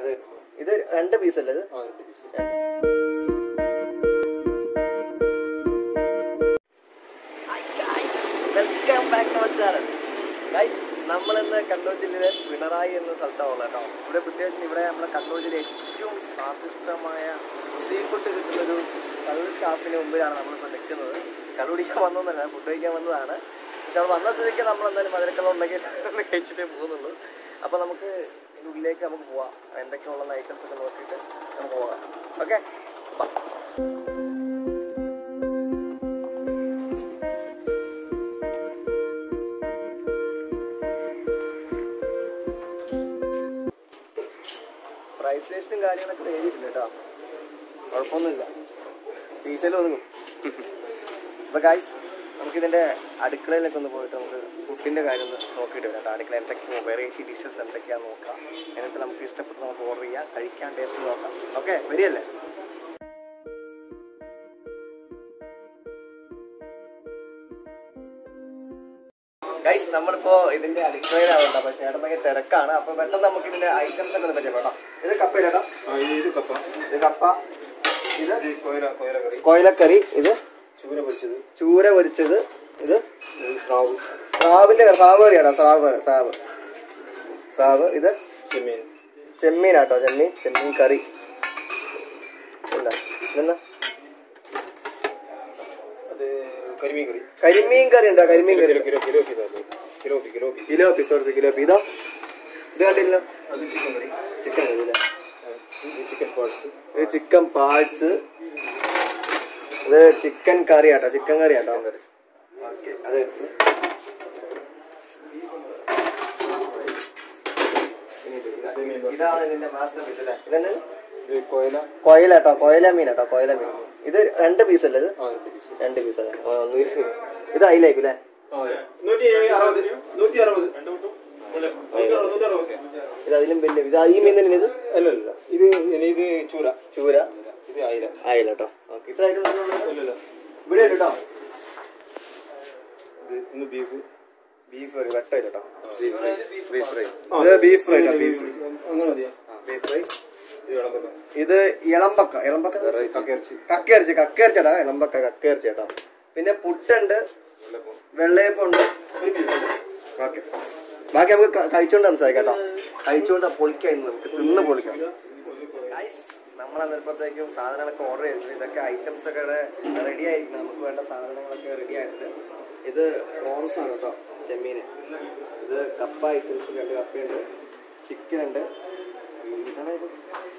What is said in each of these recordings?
അത് ഇത് രണ്ട് പീസ് അല്ലേ ഇത് ആ രണ്ട് piece welcome back to channel guys നമ്മളിന്ന് കണ്ണൂർ ജില്ലയിലെ പിണറായി എന്ന സ്ഥലത്താണ് ഉള്ളത് കേട്ടോ ഇവിടെ പ്രത്യേകിച്ച് ഇവിടെ നമ്മുടെ കണ്ണൂർ ജില്ലയിൽ ഏറ്റവും സ്വാദിഷ്ടമായ സീ ഫുഡ് കിട്ടുന്നൊരു കള്ള് ഷാപ്പിന് മുമ്പിലാണ് നമ്മളിപ്പോൾ നിൽക്കുന്നത് കള്ളു കുടിക്കാൻ വന്നതല്ല ഫുഡ് കഴിക്കാൻ വന്നതാണ് പക്ഷെ അവിടെ വന്ന സ്ഥിതിക്ക് നമ്മൾ എന്തായാലും മധുരക്കള്ള ഉണ്ടെങ്കിൽ ഒന്ന് കഴിച്ചിട്ടേ പോകുന്നുള്ളൂ അപ്പോൾ നമുക്ക് ഇതിൻ്റെ ഉള്ളിലേക്ക് നമുക്ക് പോവാം എന്തൊക്കെയുള്ള ഐറ്റംസ് ഒക്കെ നോക്കിയിട്ട് നമുക്ക് പോകാം ഓക്കെ പ്രൈസ് ലിസ്റ്റും കാര്യങ്ങളൊക്കെ എഴുതിയിട്ടില്ല കേട്ടോ കുഴപ്പമൊന്നുമില്ല ഡീസൽ ഒതുങ്ങും അപ്പൊ ഗായ്സ് നമുക്കിതിന്റെ അടുക്കളയിലൊക്കെ ഒന്ന് പോയിട്ട് നമുക്ക് ഫുഡിന്റെ കാര്യം ഒന്ന് നോക്കിയിട്ട് വരാം കേട്ടോ അടുക്കള എന്തൊക്കെയോ വെറൈറ്റി ഡിഷസ് എന്തൊക്കെയാന്ന് നോക്കാം എന്നിട്ട് നമുക്ക് ഇഷ്ടപ്പെട്ട് നമുക്ക് ഓർഡർ ചെയ്യാം കഴിക്കാൻ ടേസ്റ്റ് നോക്കാം ഓക്കെ വരികയല്ലേ ഗൈസ് നമ്മളിപ്പോ ഇതിന്റെ അടുക്കളയിലാണ് അപ്പൊ ചേട്ടൻ ഭയങ്കര തിരക്കാണ് അപ്പൊ പെട്ടെന്ന് നമുക്ക് ഇതിന്റെ ഐറ്റംസ് ഒക്കെ ഒന്ന് പറ്റിയപ്പെടാം ഇത് കപ്പ ചേട്ടാ ആ ഇത് ഇത് കപ്പ ഇത് കപ്പ ഇത് ഇത് കോയല കോയല കറി കോയിലക്കറി ഇത് ചൂര പൊരിച്ചത് ചൂര പൊരിച്ചത് ഇത് ഇത് സ്രാവ് സ്രാവിന്റെ കറി സ്രാവ് കറിയാണോ സ്രാവ് കറി, സ്രാവ് സ്രാവ് ഇത് ചെമ്മീൻ ചെമ്മീനാട്ടോ ചെമ്മീൻ ചെമ്മീൻ കറി എന്താ ഇതെന്നാ അത് കരിമീൻ കറി കരിമീൻ കറി ഉണ്ടോ കരിമീൻ kilo curry kilo kilo kilo kilo kilo kilo kilo piece kilo പീ ഇതോ ഇത് കണ്ടില്ല അത് ചിക്കൻ കറി ചിക്കൻ കറി അല്ലേ ഇത് ചിക്കൻ പാർട്സ് ഇത് ചിക്കൻ പാഴ്സ് ഇത് ചിക്കൻ കറി ആട്ടോ ചിക്കൻ കറി ആട്ടോ ഓക്കെ അത് എടുത്ത്. ഇനി ഇത് ഇതാ. ഇതാണ് ഇതിന്റെ മാസ്റ്റർ പീസ് അല്ലേ ഇതന്നെ ഇത് കോയല കൊയലാട്ടോ കൊയല മീനാട്ടോ കൊയല മീൻ ഇത് രണ്ട് പീസ് അല്ലേ ഇത് ആ രണ്ട് പീസ് രണ്ട് പീസ് അല്ലേ ആ, ഒന്ന് ഇരു. ഇത് അയിലേക്കും അല്ലേ ആ നൂറ്റി അറുപത് നൂറ്റി അറുപത് നൂറ്റി അറുപത് നൂറ്റി അറുപത് ഇത് അതിലും വലിയ ഇത് ഈ മീൻ തന്നെ ഇത് അല്ല അല്ല ഇത് ഇനി ഇത് ചൂര ചൂര ഇത് അയില ആയില്ല കേട്ടോ ഓക്കെ ഇത്ര ഐറ്റം അല്ലല്ല ഇവിടെ ഉണ്ട് കേട്ടോ ഇത് ഇന്ന് ബീഫ് ബീഫ് കറി വെട്ട കേട്ടോ ബീഫ് ഫ്രൈ ഇത് ബീഫ് ഫ്രൈ ബീഫ് ഫ്രൈ അങ്ങനെ മതിയാ ബീഫ് ഫ്രൈ ഇത് ഇളമ്പക്ക ഇത് ഇളമ്പക്ക ഇളമ്പക്ക കക്കയിറച്ചി കക്കയിറച്ചി കക്കയിറച്ചടാ ഇളമ്പക്ക കക്കയിറച്ചി കേട്ടോ പിന്നെ പുട്ടുണ്ട് വെള്ളപ്പം വെള്ളയപ്പമുണ്ട് ഓക്കെ ബാക്കി നമുക്ക് ക- കഴിച്ചോണ്ട് സംസാരിക്കാം കേട്ടോ കഴിച്ചോണ്ട് പൊളിക്കാം ഇന്ന് നമുക്ക് തിന്ന് പൊളിക്കാം നമ്മൾ അന്നേരപ്പോഴത്തേക്കും സാധനങ്ങളൊക്കെ ഓർഡർ ചെയ്തു ഇതൊക്കെ ഐറ്റംസ് ഒക്കെ റെഡി ആയിരിക്കും നമുക്ക് വേണ്ട സാധനങ്ങളൊക്കെ റെഡി ആയിട്ടുണ്ട് ഇത് പ്രോൺസ് ആണ് കേട്ടോ ചെമ്മീന് ഇത് കപ്പ ഐറ്റംസ് രണ്ട് കപ്പയുണ്ട് ചിക്കൻ ഉണ്ട് ഇതാണ് ഇത്?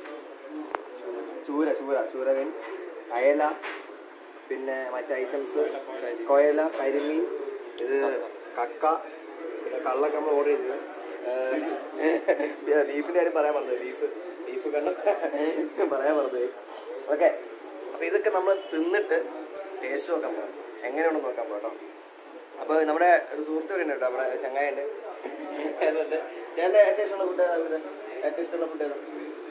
ചൂര ചൂര ചൂര മീൻ അയല പിന്നെ മറ്റേ ഐറ്റംസ് കൊയല കരിമീൻ ഇത് കക്ക പിന്നെ കള്ളൊക്കെ നമ്മൾ ഓർഡർ ചെയ്തത് ബീഫിന്റെ കാര്യം പറയാൻ പറഞ്ഞത് ബീഫ് ബീഫ് കണ്ട പറയാൻ പറഞ്ഞത് ഓക്കെ അപ്പൊ ഇതൊക്കെ നമ്മൾ തിന്നിട്ട് ടേസ്റ്റ് നോക്കാൻ പോകാം എങ്ങനെയാണെന്ന് നോക്കാൻ പോട്ടോ അപ്പൊ നമ്മുടെ ഒരു സുഹൃത്ത് ഉണ്ട് കേട്ടോ നമ്മുടെ ചങ്ങായുണ്ട് ചേട്ടൻ്റെ ചേട്ടൻ്റെ ഏറ്റവും ഇഷ്ടമുള്ള ഫുഡ് ഏതാ ഏറ്റവും ഇഷ്ടമുള്ള ഫുഡ് ഏതാ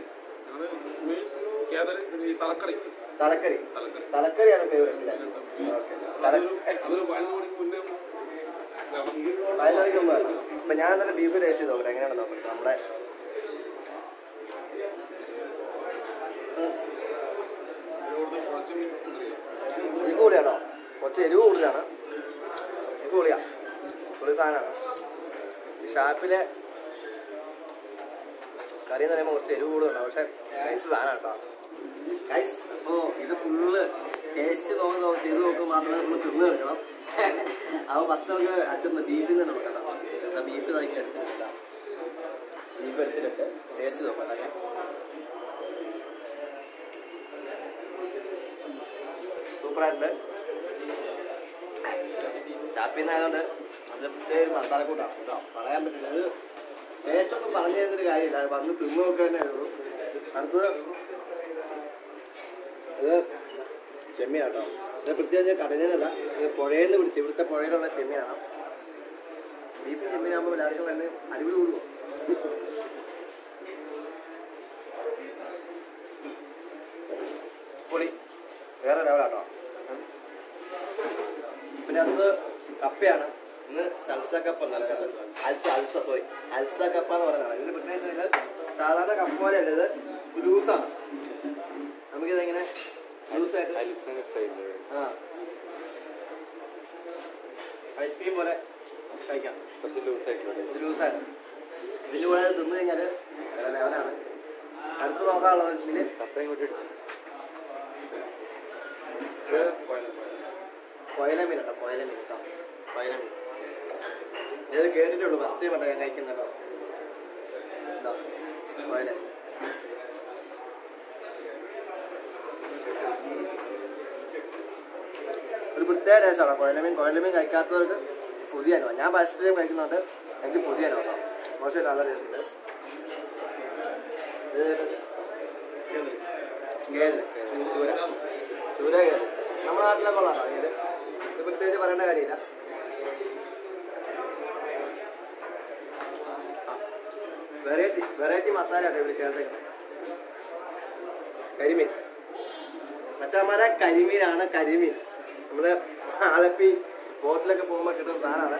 തലക്കറി തലക്കറി തലക്കറി. തലക്കറിയാണ് ഫേവറേറ്റ് അല്ലേ ഓക്കെ അതൊരു പതിനൊന്ന് മണിക്ക് മുന്നേ പതിനാറിക്കൊന്നും വേണ്ട അപ്പൊ ഞാൻ എന്നിട്ട് ബീഫ് ടേസ്റ്റ് ചെയ്ത് നോക്കട്ടെ എങ്ങനെയാണെന്ന് നോക്കട്ടെ നമ്മുടെ ബീഫ് പൊളിയാണോ കുറച്ച് എരിവ് കൂടുതലാണ് ബീഫ് പൊളിയാ പൊളി സാധനമാണ് ഷാപ്പിലെ കറി എന്ന് പറയുമ്പോൾ കുറച്ച് എരിവ് കൂടുതലാണ് പക്ഷെ നൈസ് സാധനം കേട്ടോ ഗൈസ് അപ്പോൾ ഇത് ഫുള്ള് ടേസ്റ്റ് നോക്കി നോക്കി ചെയ്ത് നോക്കുക മാത്രമേ നമ്മൾ തിന്ന് തീർക്കണം അപ്പോൾ ഫസ്റ്റ് നമുക്ക് അടുത്തുനിന്ന് ബീഫിൽ നിന്ന് നോക്കാം കേട്ടോ ബീഫ് നോക്കി എടുത്തിട്ടുണ്ട് ബീഫ് എടുത്തിട്ടുണ്ട് ടേസ്റ്റ് നോക്കാം ഓക്കെ സൂപ്പറായിട്ടുണ്ട് ചാപ്പിന്നായതുകൊണ്ട് അത് പ്രത്യേക ഒരു മസാല കൂട്ടാണ് കേട്ടോ പറയാൻ പറ്റില്ല ഇത് ടേസ്റ്റ് ഒന്നും പറഞ്ഞു തരുന്നൊരു കാര്യമില്ല അത് വന്ന് തിന്നു നോക്കുക തന്നെ ഉള്ളൂ അടുത്തത് ഇത് ചെമ്മീൻ കേട്ടോ ഇത് പ്രത്യേകിച്ച് കടലിലല്ല ഇത് പുഴയിൽ നിന്ന് പിടിച്ച് ഇവിടുത്തെ പുഴയിലുള്ള ചെമ്മീനാണ് ബീഫ് ചെമ്മീനാകുമ്പോൾ ലാസ്റ്റ് വരുന്നത് അടിപൊളി കൂടുമോ പൊളി വേറെ ലെവലാട്ടോ പിന്നെ അടുത്ത് കപ്പയാണ് ഇന്ന് സൽസ കപ്പ എന്നല്ല അൽസ അൽസ സോറി അൽസ കപ്പ എന്ന് പറയുന്നതാണ് ഇതിന് പ്രത്യേകിച്ച് ഇത് സാധാരണ കപ്പ് പോലെ അല്ല ഇത് ലൂസാണ് നമുക്കിത് എങ്ങനെ ലൂസായിട്ട് അലിസന് സ്റ്റൈല് ആ ഐസ്ക്രീം പോലെ കഴിക്കാം പക്ഷെ ലൂസ് ആയിട്ടുള്ള ഇത് ലൂസാണ് ഇതിൻ്റെ കൂടെ ഇത് തിന്നു കഴിഞ്ഞാൽ ലെവനാണ് അടുത്ത് നോക്കാനുള്ളത് വെച്ചിട്ടുണ്ടെങ്കിൽ കപ്പയും കൂട്ടി അടിച്ചു കൊയല മീൻ കേട്ടോ കൊയല മീൻ കേട്ടോ കൊയല മീൻ ഇത് കേട്ടിട്ടുള്ളൂ ഫസ്റ്റ് ടൈം കേട്ടോ ഞാൻ കഴിക്കുന്ന കേട്ടോ ഇതാ, കൊയല ഒരു പ്രത്യേക ടേസ്റ്റാണ് കൊയല മീൻ കൊയല മീൻ കഴിക്കാത്തവർക്ക് പുതിയ അനുഭവം ഞാൻ ഫസ്റ്റ് ടൈം കഴിക്കുന്നുണ്ട് എനിക്ക് പുതിയ അനുഭവം കേട്ടോ കുറച്ച് നല്ല ടേസ്റ്റ് ഉണ്ട് ഇത് കേരള ചൂര ചൂര കേരള നമ്മുടെ നാട്ടിലൊക്കെ ഉള്ളതാണോ ഇത് ഇത് പ്രത്യേകിച്ച് പറയേണ്ട കാര്യമില്ല വെറൈറ്റി വെറൈറ്റി മസാല ആണ് ഇവിടെ ചേർത്തേക്കുന്നത് കരിമീൻ മച്ചാമാരെ കരിമീനാണ് കരിമീൻ നമ്മള് ആലപ്പി ബോട്ടിലൊക്കെ പോകുമ്പോൾ കിട്ടുന്ന സാധനമാണ്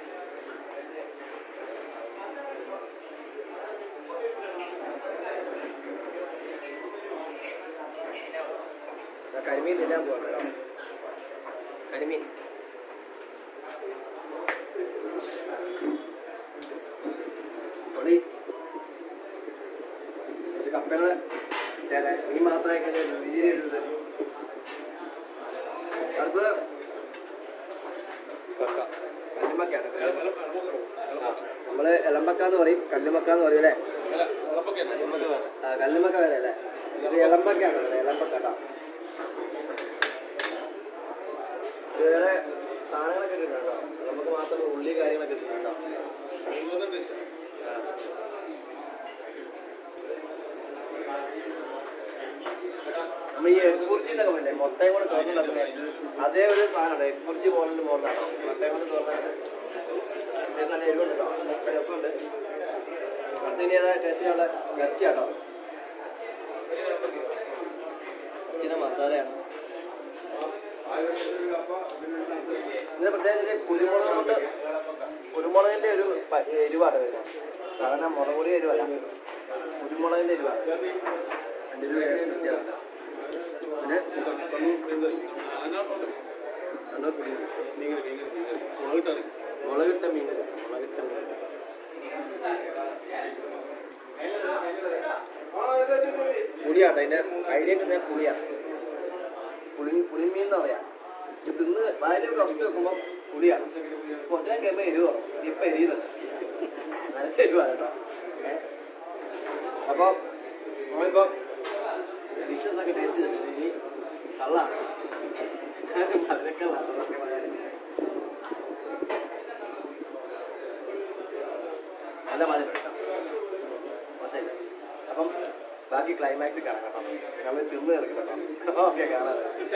ഞാൻ കരിമീൻ തിന്നാൻ പോകണം കേട്ടോ കരിമീൻ പൊളി ഒരു കപ്പയുടെ ചില മീൻ മാത്രമേ കഴിഞ്ഞ രുചിയുടെ ഒരു ഇത് അടുത്തത് കക്ക കല്ലുമക്കയാണ് ആ നമ്മള് എളമ്പക്ക എന്ന് പറയും കല്ലുമക്ക എന്ന് പറയും അല്ലേ ആ കല്ലുമക്ക വരെ അല്ലേ ഇത് എളമ്പക്കയാണ് ഇവിടെ എളമ്പക്ക കേട്ടോ ഇത് വേറെ സാധനങ്ങളൊക്കെ ഇട്ടിട്ടുണ്ട് കേട്ടോ നമുക്ക് മാത്രം ഉള്ളി കാര്യങ്ങളൊക്കെ ഇട്ടിട്ടുണ്ട് കേട്ടോ ആ. നമ്മൾ ഈ എഗ് ബുർജി എന്നൊക്കെ പറയില്ലേ മുട്ടയും കൊണ്ട് തുറന്നുണ്ടാക്കുന്നേ അതേ ഒരു സാധനമാണ് എഗ് ബുർജി പോലുള്ള മോഡലാണോ മുട്ടയും കൊണ്ട് തുറന്നിട്ട് അത്യാവശ്യം നല്ല എരിവുണ്ട് കേട്ടോ നല്ല രസമുണ്ട് അതിന് ഏതാ ടേസ്റ്റ് ചെയ്യാനുള്ള ഇറച്ചിയാട്ടോ ഇറച്ചിയുടെ മസാലയാണ് ഇതിന് പ്രത്യേകിച്ച് കുരുമുളക് കൊണ്ട് കുരുമുളകിന്റെ ഒരു സ്പ- എരിവാണ് വരുന്നത് സാധാരണ മുളക് പൊടി എരിവല്ല കുരുമുളകിന്റെ എരിവാണ് അതിന്റെ ഒരു ടേസ്റ്റ് വ്യത്യാസം പിന്നെ കണ്ണൂർ പുളി. മുളകിട്ട മീൻ കറി. മുളകിട്ട മീൻ കറി. പുളിയാട്ടോ അതിന്റെ ഐഡിയ കിട്ടുന്ന പുളിയാണ് പുളി പുളിമീൻ എന്ന് പറയാം ഇത് തിന്ന് വായിലൊക്കെ ഉറക്കി വെക്കുമ്പോൾ പുളിയാണ് ഇപ്പൊ ഒറ്റ കേൾക്കുമ്പോൾ എരിവാണ് ഇപ്പൊ എരിയുന്നുണ്ട് നല്ല എരിവാണ് കേട്ടോ ഏ? അപ്പൊ നമ്മളിപ്പോ ഡിഷസ് ഒക്കെ ടേസ്റ്റ് ചെയ്തിട്ടുണ്ട് ഇനി കള്ളാണ് അതിനൊക്കെ അതൊക്കെ പറയാൻ നല്ല മതി മോശമില്ല അപ്പം ബാക്കി ക്ലൈമാക്സ് കാണാം കേട്ടോ നമ്മൾ തിന്ന് തീർക്കും കേട്ടോ ഓക്കെ കാണാം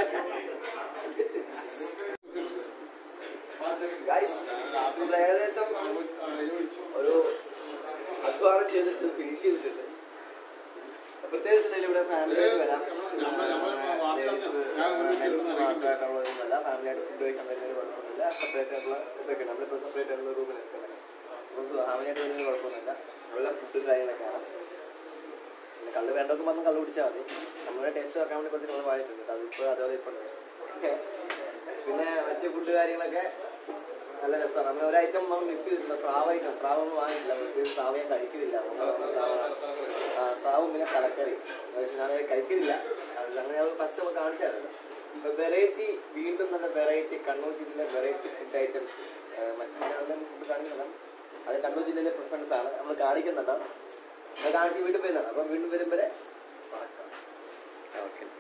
ഗൈസ് നമ്മൾ ഏകദേശം ഒരു അധ്വാനം ചെയ്തിട്ട് ഫിനിഷ് ചെയ്തിട്ടുണ്ട് പ്രത്യേകിച്ച് ഇവിടെ ഫാമിലി ആയിട്ട് വരാം ഫാമിലി ആയിട്ട് ഫുഡ് കഴിക്കാൻ വരുന്നതിന് കുഴപ്പമൊന്നുമില്ല സെപ്പറേറ്റ് ആയിട്ടുള്ള ഇതൊക്കെ ഉണ്ട് നമ്മളിപ്പോൾ സെപ്പറേറ്റ് ആയിട്ടുള്ള റൂമിൽ നിൽക്കുന്നത് നമുക്ക് ഫാമിലി ആയിട്ട് വരുന്നതിന് കുഴപ്പമൊന്നുമില്ല നല്ല ഫുഡും കാര്യങ്ങളൊക്കെയാണ് പിന്നെ കള്ള് വേണ്ടവർക്ക് മാത്രം കള്ള് കുടിച്ചാൽ മതി നമ്മുടെ ടേസ്റ്റ് വെക്കാൻ വേണ്ടി കുറച്ച് നമ്മൾ വായിട്ടുണ്ട് അതിപ്പോൾ അതേപോലെ ഇപ്പോൾ ഉണ്ട് പിന്നെ മറ്റ് ഫുഡ് കാര്യങ്ങളൊക്കെ നല്ല രസമാണ് നമ്മൾ ഒരു ഐറ്റം നമ്മൾ മിസ് ചെയ്തിട്ടില്ല സ്രാവ് ഐറ്റം സ്രാവ് ഒന്നും വാങ്ങിയില്ല പ്രത്യേകിച്ച് സ്രാവ് ഞാൻ കഴിക്കുന്നില്ല ആ സ്രാവും പിന്നെ തലക്കറി പക്ഷേ ഞാൻ കഴിക്കുന്നില്ല അത് അങ്ങനെ ഫസ്റ്റ് നമ്മൾ കാണിച്ചായിരുന്നു ഇപ്പൊ വെറൈറ്റി വീണ്ടും നല്ല വെറൈറ്റി കണ്ണൂർ ജില്ലയിലെ വെറൈറ്റി ഫുഡ് ഐറ്റംസ് മറ്റു ജില്ലകളിലെ ഫുഡ് കാണിക്കണം അത് കണ്ണൂർ ജില്ലയിലെ പ്രിഫറൻസ് ആണ് നമ്മൾ കാണിക്കുന്നുണ്ട് അത് കാണിച്ച് വീണ്ടും വരുന്നതാണ് അപ്പം വീണ്ടും വരും വരെ ഓക്കെ